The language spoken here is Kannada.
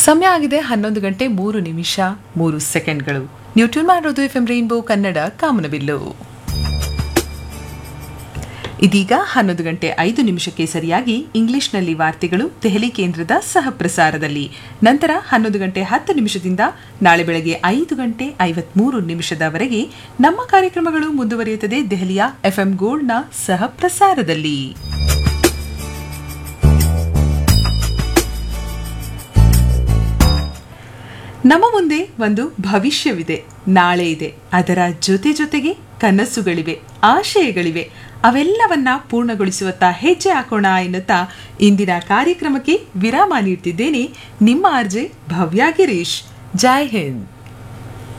ಸಮಯ ಆಗಿದೆ ಹನ್ನೊಂದು ಗಂಟೆ ಮೂರು ನಿಮಿಷ ಮೂರು ಸೆಕೆಂಡ್ಗಳು ನೀವು ಟ್ಯೂನ್ ಮಾಡಿರೋದು ಎಫ್ ಎಂ ರೈನ್ಬೋ ಕನ್ನಡ ಕಾಮನಬಿಲ್ಲು ಇದೀಗ ಹನ್ನೊಂದು ಗಂಟೆ ಐದು ನಿಮಿಷಕ್ಕೆ ಸರಿಯಾಗಿ ಇಂಗ್ಲಿಷ್ನಲ್ಲಿ ವಾರ್ತೆಗಳು ದೆಹಲಿ ಕೇಂದ್ರದ ಸಹ ಪ್ರಸಾರದಲ್ಲಿ ನಂತರ ಹನ್ನೊಂದು ಗಂಟೆ ಹತ್ತು ನಿಮಿಷದಿಂದ ನಾಳೆ ಬೆಳಗ್ಗೆ ಐದು ಗಂಟೆ ಐವತ್ಮೂರು ನಿಮಿಷದವರೆಗೆ ನಮ್ಮ ಕಾರ್ಯಕ್ರಮಗಳು ಮುಂದುವರಿಯುತ್ತದೆ ದೆಹಲಿಯ ಎಫ್ಎಂ ಗೋಲ್ಡ್ನ ಸಹ ಪ್ರಸಾರದಲ್ಲಿ ನಮ್ಮ ಮುಂದೆ ಒಂದು ಭವಿಷ್ಯವಿದೆ ನಾಳೆ ಇದೆ ಅದರ ಜೊತೆ ಜೊತೆಗೆ ಕನಸುಗಳಿವೆ ಆಶಯಗಳಿವೆ ಅವೆಲ್ಲವನ್ನ ಪೂರ್ಣಗೊಳಿಸುವತ್ತ ಹೆಜ್ಜೆ ಹಾಕೋಣ ಎನ್ನುತ್ತಾ ಇಂದಿನ ಕಾರ್ಯಕ್ರಮಕ್ಕೆ ವಿರಾಮ ನೀಡ್ತಿದ್ದೇನೆ ನಿಮ್ಮ ಆರ್ಜೆ ಭವ್ಯ ಗಿರೀಶ್ ಜೈ ಹಿಂದ್